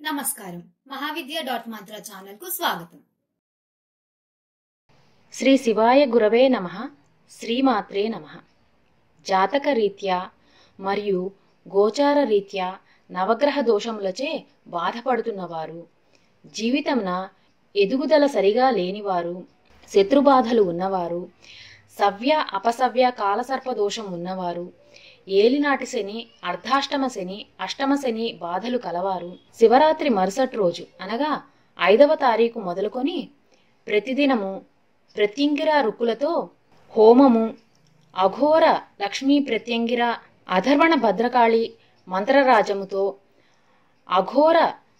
నమస్కారం మహావిద్య డాట్ మంత్ర ఛానల్ కు స్వాగతం శ్రీ శివాయ గురవే నమ శ్రీమాత్రే నమ జాతక రీత్యా మరియు గోచార రీత్యా నవగ్రహ దోషములచే బాధపడుతున్నవారు జీవితంన ఎదుగుదల సరిగా లేనివారు శత్రుబాధలు ఉన్నవారు సవ్య అపసవ్య కాలసర్ప దోషం ఉన్నవారు ఏలినాటి శని అర్ధాష్టమ శని అష్టమ శని బాధలు కలవారు శివరాత్రి మరుసటి రోజు అనగా ఐదవ తారీఖు మొదలుకొని ప్రతిదినము ప్రత్యంగిర రుక్కులతో హోమము అఘోర లక్ష్మీ ప్రత్యంగిర అధర్వణ భద్రకాళి మంత్రరాజముతో అఘోర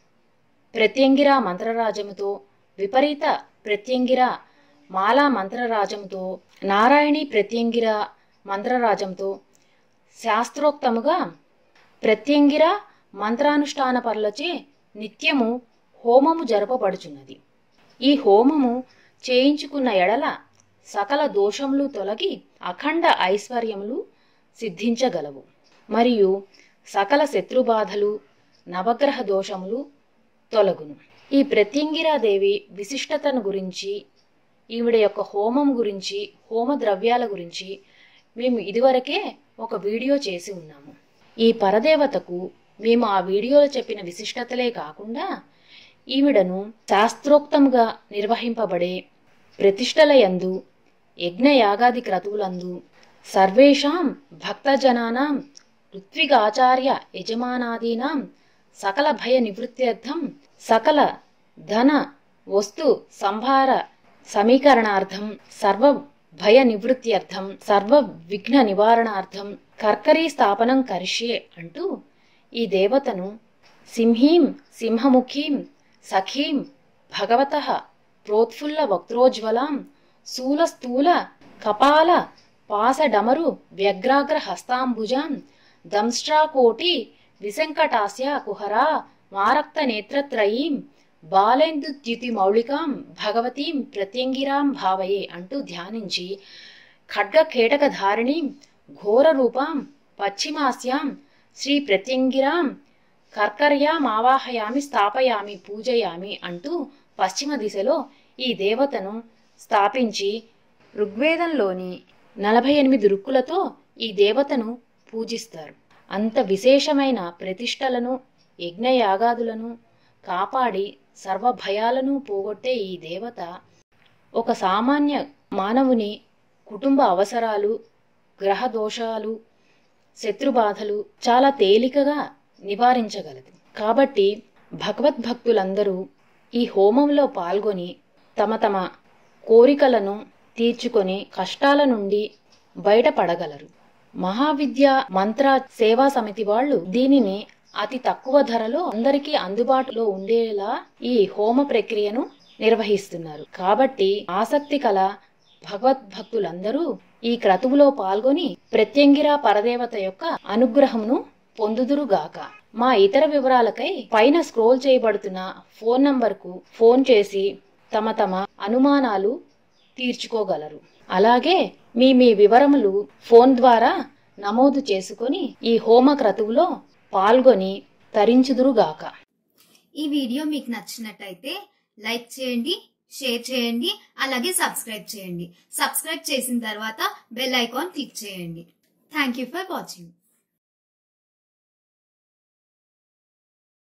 ప్రత్యంగిర మంత్రరాజముతో విపరీత ప్రత్యంగిర మాలా మంత్రరాజంతో నారాయణి ప్రత్యంగిర మంత్రరాజంతో శాస్త్రోక్తముగా ప్రత్యంగిర మంత్రానుష్ఠాన పనులచే నిత్యము హోమము జరపబడుచున్నది ఈ హోమము చేయించుకున్న ఎడల సకల దోషములు తొలగి అఖండ ఐశ్వర్యములు సిద్ధించగలవు మరియు సకల శత్రుబాధలు నవగ్రహ దోషములు తొలగును ఈ ప్రత్యంగిరాదేవి విశిష్టతను గురించి ఈవిడ యొక్క హోమం గురించి హోమ ద్రవ్యాల గురించి మేము ఇదివరకే ఒక వీడియో చేసి ఉన్నాము ఈ పరదేవతకు మేము ఆ వీడియోలో చెప్పిన విశిష్టతలే కాకుండా ఈవిడను శాస్త్రోక్తంగా నిర్వహింపబడే ప్రతిష్టలయందు యజ్ఞయాగాది క్రతువులందు సర్వేషాం భక్తజనానాం ఋత్విగాచార్య యజమానాదీనాం సకల భయ నివృత్త్యర్థం సకల ధన వస్తు సంభార సమీకరణార్థం సర్వ భయ నివృత్త్యర్థం సర్వ విఘ్న నివారణార్థం కర్కరీ స్థాపనం కరిష్యే అంటూ ఈ దేవతను సింహీం సింహముఖీం సఖీం భగవత ప్రోత్ఫుల్ల వక్త్రోజ్వలాం శూల స్థూల కపాల పాసడమరు వ్యగ్రాగ్ర హస్తాంబుజాం దంష్ట్రాకోటి విశంకటాస్య కుహరా మారక్త నేత్రత్రయీం బాలేందుద్యుతి మౌళికాం భగవతీం ప్రత్యంగిరాం భావయే అంటూ ధ్యానించి ఖడ్గ కేటక ధారిణీం ఘోర రూపాం పశ్చిమాస్యాం శ్రీ ప్రత్యంగిరాం కర్కర్యామావాహయామి స్థాపయామి పూజయామి అంటూ పశ్చిమ దిశలో ఈ దేవతను స్థాపించి ఋగ్వేదంలోని నలభై ఎనిమిది రుక్కులతో ఈ దేవతను పూజిస్తారు అంత విశేషమైన ప్రతిష్టలను యజ్ఞయాగాదులను కాపాడి సర్వ భయాలను పోగొట్టే ఈ దేవత ఒక సామాన్య మానవుని కుటుంబ అవసరాలు గ్రహ దోషాలు శత్రుబాధలు చాలా తేలికగా నివారించగలదు కాబట్టి భగవద్భక్తులందరూ ఈ హోమంలో పాల్గొని తమ తమ కోరికలను తీర్చుకొని కష్టాల నుండి బయటపడగలరు మహావిద్య మంత్ర సేవా సమితి వాళ్ళు దీనిని అతి తక్కువ ధరలో అందరికీ అందుబాటులో ఉండేలా ఈ హోమ ప్రక్రియను నిర్వహిస్తున్నారు కాబట్టి ఆసక్తి కల భగవద్భక్తులందరూ ఈ క్రతువులో పాల్గొని ప్రత్యంగిరా పరదేవత యొక్క అనుగ్రహమును పొందుదురుగాక మా ఇతర వివరాలకై పైన స్క్రోల్ చేయబడుతున్న ఫోన్ నంబర్కు ఫోన్ చేసి తమ తమ అనుమానాలు తీర్చుకోగలరు అలాగే మీ మీ వివరములు ఫోన్ ద్వారా నమోదు చేసుకొని ఈ హోమ క్రతువులో పాల్గొని తరించుదురుగాక ఈ వీడియో మీకు నచ్చినట్టయితే లైక్ చేయండి షేర్ చేయండి అలాగే సబ్స్క్రైబ్ చేయండి సబ్స్క్రైబ్ చేసిన తర్వాత బెల్ ఐకాన్ క్లిక్ చేయండి థ్యాంక్ యూ ఫర్ వాచింగ్